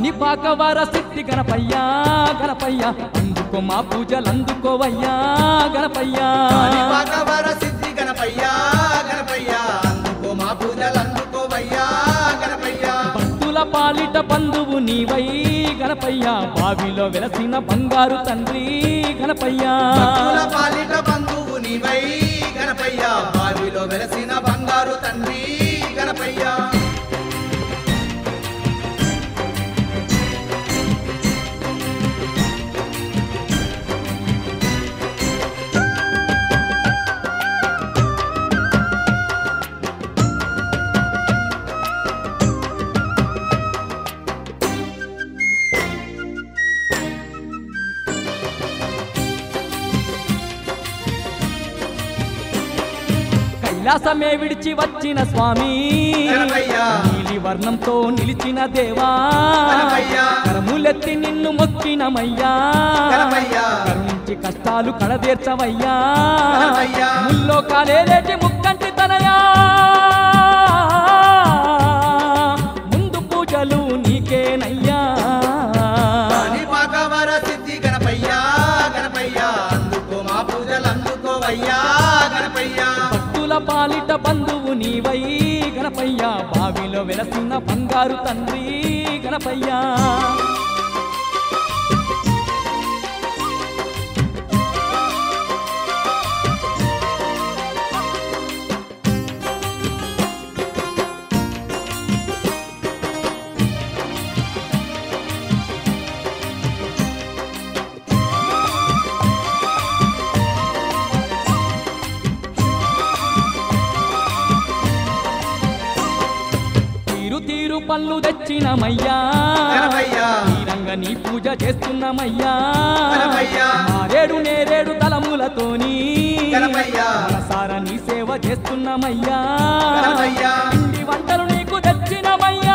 కాణిపాక వర సిద్ధి గణపయ్యా గణపయ్యా అందుకో మా పూజలు అందుకోవయ్యా గణపయ్యా కాణిపాకవర సిద్ధి గణపయ్యా గణపయ్యా అందుకో మా పూజలు అందుకోవయ్యా గణపయ్యా భక్తుల పాలిట బంధువు నీవై గణపయ్యా బావిలో వెలసిన బంగారు తండ్రి గణపయ్యా భక్తుల పాలిట బంధువు నీవై గణపయ్యా బావిలో వెలసిన బంగారు తండ్రి గణపయ్యా కైలాసమే విడిచి వచ్చిన స్వామి గణపయ్యా నీలి వర్ణంతో నిలిచిన దేవా గణపయ్యా కరములెత్తి నిన్ను మొక్కినమయ్యా గణపయ్యా కరుణించి కష్టాలు కడదీర్చవయ్యా గణపయ్యా ముల్లో కాలేలేటి ముక్కంటి తనయా ముందు పూజలు నీకేనయ్యా కాణిపాకవర సిద్ధి గణపయ్యా గణపయ్యా అందుకో మా పూజలు అందుకోవయ్యా గణపయ్యా భక్తుల పాలిట బంధువు నీవై గణపయ్యా బావిలో వెలసిన బంగారు తండ్రి గణపయ్యా తీరు తీరు పళ్ళు తెచ్చినమయ్యా గణపయ్యా తీరంగ నీ పూజ చేస్తున్నామయ్యా గణపయ్యా మారేడు నేరేడు తలములతోని గణపయ్యా మనసార నీ సేవ చేస్తున్నామయ్యా గణపయ్యా పిండి వంటలు నీకు తెచ్చినమయ్యా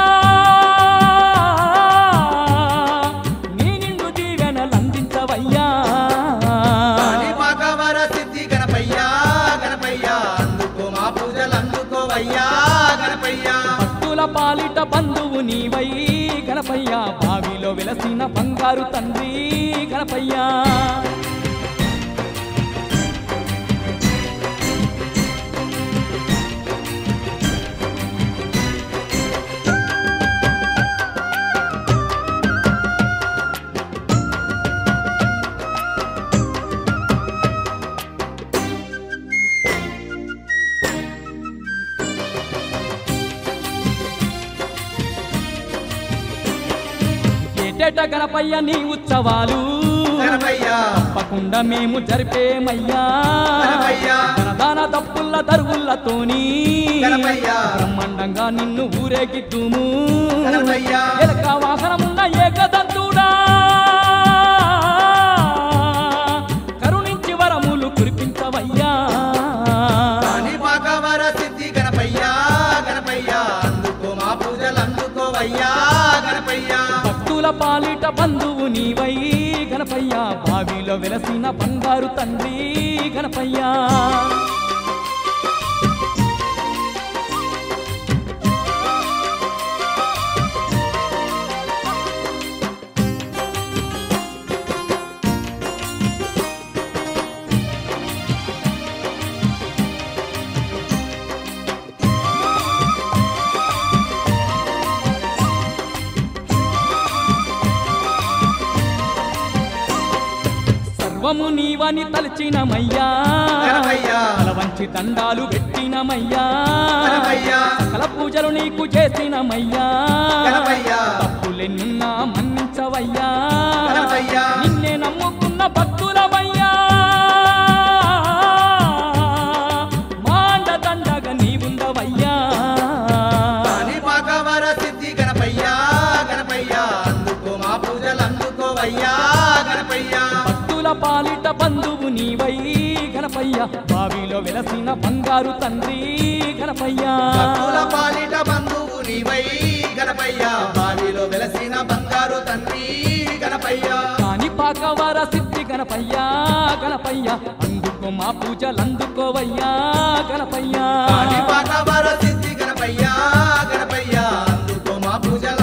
నీ నిండు దీవెనలు అందించవయ్యా కాణిపాకవర సిద్ధి గణపయ్యా గణపయ్యా అందుకో మా పూజలు అందుకోవయ్యా గణపయ్యా భక్తుల పాలిట బంధువు నీవై గణపయ్యా బావిలో వెలసిన బంగారు తండ్రి గణపయ్యా ఏటేట గణపయ్య నీ ఉత్సవాలు గణపయ్యా తప్పకుండా మేము జరిపేమయ్యా గణపయ్యా ధనదాన తప్పుల దరువులతోని గణపయ్యా బ్రహ్మాండంగా నిన్ను ఊరేగిద్దుము గణపయ్యా ఎలక వాహనమున్న ఏకదంతుడా కరుణించి వరములు కురిపించవయ్యా కాణిపాకవర సిద్ధి గణపయ్యా గణపయ్యా అందుకో మా పూజలు అందుకోవయ్యా గణపయ్యా భక్తుల పాలిట బంధువు నీవై గణపయ్యా బావిలో వెలసిన బంగారు తండ్రి గణపయ్యా సర్వము నీవని తలచినమయ్యా గణపయ్యా తల వంచి దండాలు పెట్టినమయ్యా గణపయ్యా సకల పూజలు నీకు చేసినమయ్యా గణపయ్యా తప్పులెన్నున్నా మన్నించవయ్యా గణపయ్యా నిన్నే నమ్ముకున్న భక్తులమయ్యా మాండ దండగా నీవుండవయ్యా కాణిపాకవర సిద్ధి గణపయ్యా గణపయ్యా అందుకో మా పూజలు అందుకోవయ్యా గణపయ్యా భక్తుల పాలిట బంధువు నీవై గణపయ్య బావిలో వెలసిన బంగారు తండ్రి గణపయ్యా భక్తుల పాలిట బంధువు నీవై గణపయ్యా బావిలో వెలసిన బంగారు తండ్రి గణపయ్యా కాణిపాక వర సిద్ధి గణపయ్యా గణపయ్య అందుకో మా పూజలు అందుకోవయ్యా గణపయ్యా కాణిపాకవర సిద్ధి గణపయ్యా గణపయ్యా అందుకో మా పూజలు